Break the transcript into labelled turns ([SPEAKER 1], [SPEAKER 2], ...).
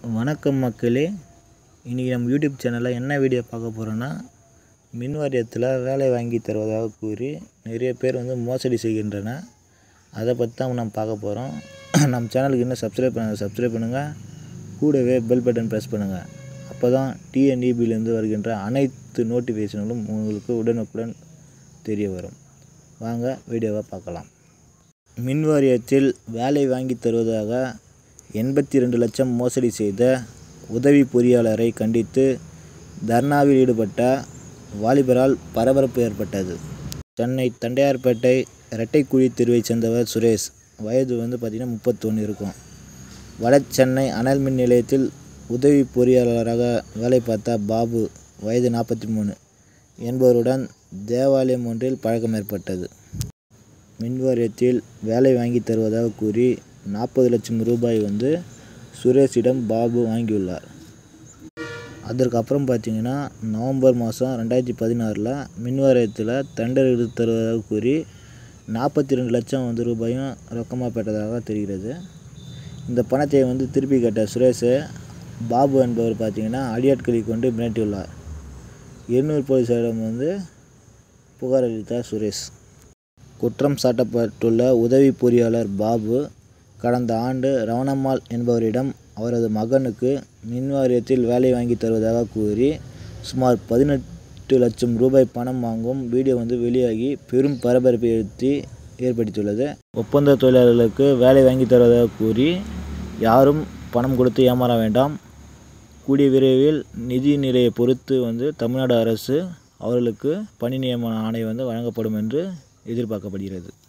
[SPEAKER 1] வணக்கம் மக்களே இன்றைக்கி நம்ம யூடியூப் சேனலில் என்ன வீடியோ பார்க்க போகிறோன்னா மின் வாரியத்தில் வேலை வாங்கி தருவதாக கூறி நிறைய பேர் வந்து மோசடி செய்கின்றன அதை பற்றி தான் நம்ம பார்க்க போகிறோம் நம்ம சேனலுக்கு இன்னும் சப்ஸ்கிரைப் பண்ண சப்ஸ்கிரைப் பண்ணுங்கள் கூடவே பெல் பட்டன் ப்ரெஸ் பண்ணுங்கள் அப்போ தான் டிஎன்இபியிலேருந்து வருகின்ற அனைத்து நோட்டிஃபிகேஷன்களும் உங்களுக்கு உடனுக்குடன் தெரிய வரும் வாங்க வீடியோவை பார்க்கலாம் மின் வாரியத்தில் வேலை வாங்கி தருவதாக எண்பத்தி ரெண்டு லட்சம் மோசடி செய்த உதவி பொறியாளரை கண்டித்து தர்ணாவில் ஈடுபட்ட வாலிபரால் பரபரப்பு ஏற்பட்டது சென்னை தண்டையார்பேட்டை இரட்டைக்குழி தெருவைச் சேர்ந்தவர் சுரேஷ் வயது வந்து பார்த்திங்கன்னா முப்பத்தொன்று இருக்கும் வட சென்னை அனல் மின் நிலையத்தில் உதவி பொறியாளராக வேலை பார்த்த பாபு வயது நாற்பத்தி மூணு என்பவருடன் தேவாலயம் ஒன்றில் பழக்கம் ஏற்பட்டது மின் வாரியத்தில் வேலை வாங்கி தருவதாக கூறி நாற்பது லட்சம் ரூபாய் வந்து சுரேஷிடம் பாபு வாங்கியுள்ளார் அதற்கப்புறம் பார்த்தீங்கன்னா நவம்பர் மாதம் ரெண்டாயிரத்தி பதினாறில் மின் வாரியத்தில் டெண்டர் எடுத்து தருவதாக கூறி நாற்பத்தி ரெண்டு லட்சம் வந்து ரூபாயும் ரொக்கமாக பெற்றதாக தெரிகிறது இந்த பணத்தை வந்து திருப்பி கேட்ட சுரேஷ் பாபு என்பவர் பார்த்தீங்கன்னா அடியாட்களை கொண்டு மிரட்டியுள்ளார் எண்ணூர் போலீசாரிடம் வந்து புகார் அளித்தார் சுரேஷ் குற்றம் சாட்டப்பட்டுள்ள உதவி பொறியாளர் பாபு கடந்த ஆண்டு ரவணம்மாள் என்பவரிடம் அவரது மகனுக்கு மின் வாரியத்தில் வேலை வாங்கி தருவதாக கூறி சுமார் பதினெட்டு லட்சம் ரூபாய் பணம் வாங்கும் வீடியோ வந்து வெளியாகி பெரும் பரபரப்பை ஏற்படுத்தி ஏற்படுத்தியுள்ளது ஒப்பந்த தொழிலாளர்களுக்கு வேலை வாங்கி தருவதாக கூறி யாரும் பணம் கொடுத்து ஏமாற வேண்டாம் கூடிய விரைவில் நிதி நிலையை பொறுத்து வந்து தமிழ்நாடு அரசு அவர்களுக்கு பணி நியமன ஆணை வந்து வழங்கப்படும் என்று எதிர்பார்க்கப்படுகிறது